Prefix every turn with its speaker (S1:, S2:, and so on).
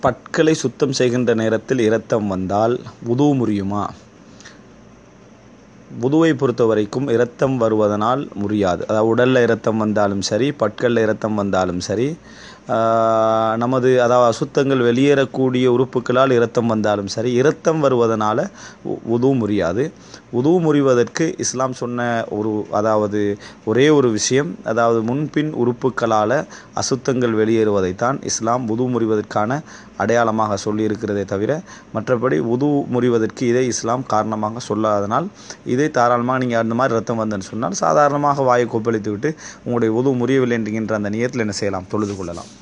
S1: பற்களை சுத்தம் செய்கின்ற நேரத்தில் இரத்தம் வந்தால் உது முறியுமா புதுவை பொறுத்த வரைக்கும் இரத்தம் வருவதனால் முறியாது அதாவது உடலில் இரத்தம் வந்தாலும் சரி பற்களில் இரத்தம் வந்தாலும் சரி நமது அதாவது அசுத்தங்கள் வெளியேறக்கூடிய உறுப்புகளால் இரத்தம் வந்தாலும் சரி இரத்தம் வருவதனால் உது முறியாது உது முறிவதற்கு இஸ்லாம் சொன்ன ஒரு அதாவது ஒரே ஒரு விஷயம் அதாவது முன்பின் உறுப்புகளால் அசுத்தங்கள் வெளியேறுவதைத்தான் இஸ்லாம் உது முறிவதற்கான அடையாளமாக சொல்லியிருக்கிறதே தவிர மற்றபடி உது முறிவதற்கு இதை இஸ்லாம் காரணமாக சொல்லாதனால் இதை தாராளமாக நீங்கள் அந்த மாதிரி ரத்தம் வந்தேன்னு சொன்னால் சாதாரணமாக வாயை கொப்பளித்து விட்டு உங்களுடைய உது முறியவில்லை என்கின்ற அந்த நியத்தில் என்ன செய்யலாம் தொழுது கொள்ளலாம்